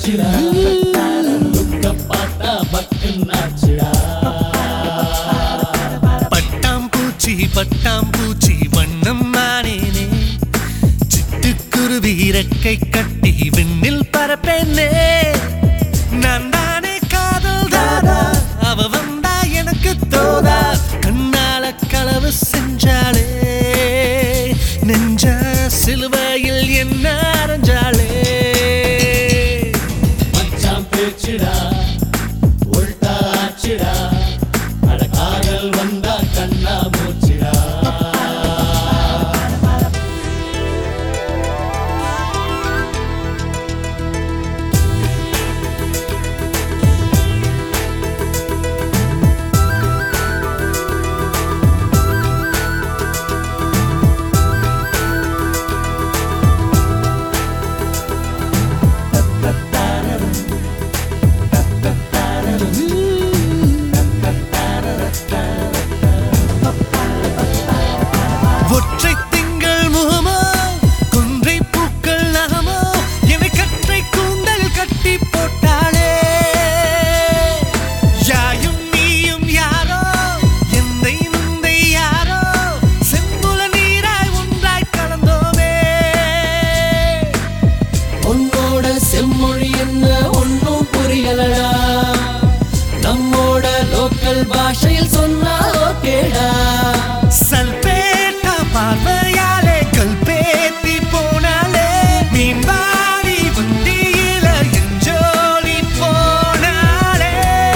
ஆச்சுடா லுக்க பார்த்தா பக்குன்னாச்சுடா பட்டாம்பூச்சி பட்டாம்பூச்சி வண்ணம் நானேனே சிட்டுக்குருவி இறக்கை கட்டி விண்ணில் பரப்பேனே நான் தானே காதல் தாதா அவ வந்தா எனக்கு தோதா கண்ணால களவு செஞ்சாளே நெஞ்ச சிலுவையில் என்ன அரைஞ்சாளே மச்சான் பேச்சுடா உள்டா ஆச்சுடா அட காதல் வந்தா கண்ணா மூச்சுடா ஒற்றை திங்கள் முகமோ கொன்றை பூக்கள் நகமோ என்னை கற்றை கூந்தல் கட்டி போட்டாளே யாயும் நீயும் யாரோ எந்தை நுந்தை யாரோ செம்புல நீராய் ஒன்றாய் கலந்தோமே உன்னோட செம்மொழி என்ன ஒன்னும் புரியலடா நம்மோட லோக்கல் பாஷையில் சொன்னா ஓகேடா சல்பேட்டா பார்வையாலே கல்பேத்தி போனாலே மீன்பாடி வண்டியில எஞ்சோலி போனாலே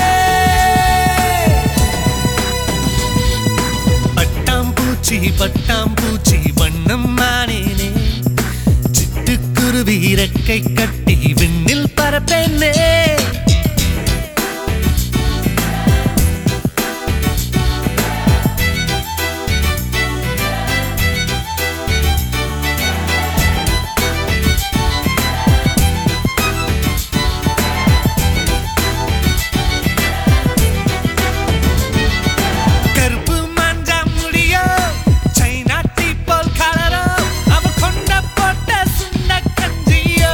பட்டாம்பூச்சி பட்டாம்பூச்சி வண்ணம் மானேனே சிட்டுக்குருவி இறக்கை கட்டி விண்ணில் பரப்பேனே கருப்பு மஞ்சா முடியோ சைனா டீப்பால் கலரோ அவ கொண்ட போட்ட சுண்ட கஞ்சியோ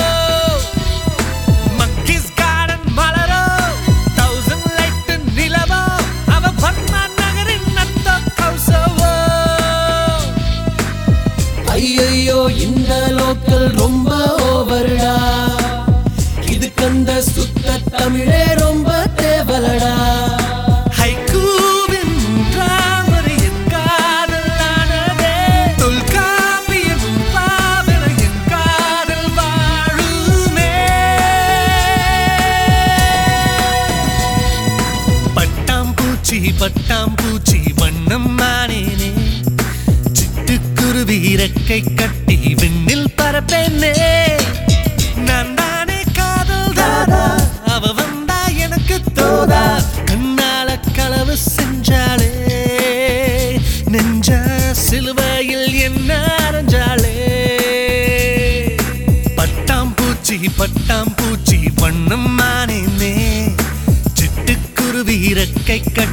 மக்கிஸ் கார்டன் மலரோ தௌசண்ட் லைட் நிலவோ அவ பர்மா நகரின் நத்த கௌசவோ ஐயையோ இந்த லோக்கல் ரொம்ப ஓவர்டா இதுக்கு அந்த சுத்த தமிழே ரொம்ப தேவலடா ஹைக்கூவின் மூன்றாவது என் காதலானதே தொல்காப்பியம் பாவன என் காதல் வாழுமே பட்டாம்பூச்சி பட்டாம்பூச்சி வண்ணம் நானேனே சிட்டுக்குருவி இறக்கை கட்டி விண்ணில் பரப்பேனே நான் தானே காதல் தாதா அவ வந்தா எனக்கு தோதா கண்ணால களவு செஞ்சாளே நெஞ்ச சிலுவையில் என்ன அரைஞ்சாளே பட்டாம்பூச்சி பட்டாம்பூச்சி வண்ணம் நானேனே சிட்டுக்குருவி இறக்கை கட்டி